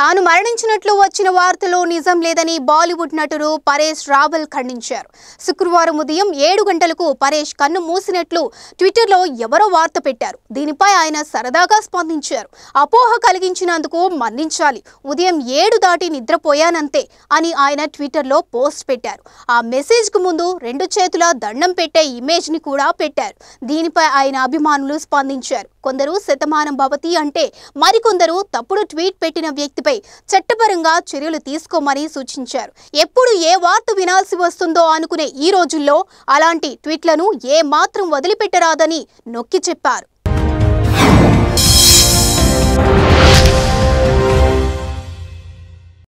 తాను మరణించినట్లు వచ్చిన వార్తలో నిజం లేదని బాలీవుడ్ నటుడు పరేష్ రావల్ ఖండించారు శుక్రవారం ఉదయం ఏడు గంటలకు పరేష్ కన్ను మూసినట్లు ట్విట్టర్లో ఎవరో వార్త పెట్టారు దీనిపై ఆయన సరదాగా స్పందించారు అపోహ కలిగించినందుకు మన్నించాలి ఉదయం ఏడు దాటి నిద్రపోయానంతే అని ఆయన ట్విట్టర్లో పోస్ట్ పెట్టారు ఆ మెసేజ్ కు ముందు రెండు చేతుల దండం పెట్టే ఇమేజ్ ని కూడా పెట్టారు దీనిపై ఆయన అభిమానులు స్పందించారు కొందరు శతమానం భవతి అంటే మరికొందరు తప్పుడు ట్వీట్ పెట్టిన వ్యక్తిపై చట్టపరంగా చర్యలు తీసుకోమని సూచించారు ఎప్పుడు ఏ వార్త వినాల్సి వస్తుందో అనుకునే ఈ రోజుల్లో అలాంటి ట్వీట్లను ఏ మాత్రం వదిలిపెట్టరాదని నొక్కి చెప్పారు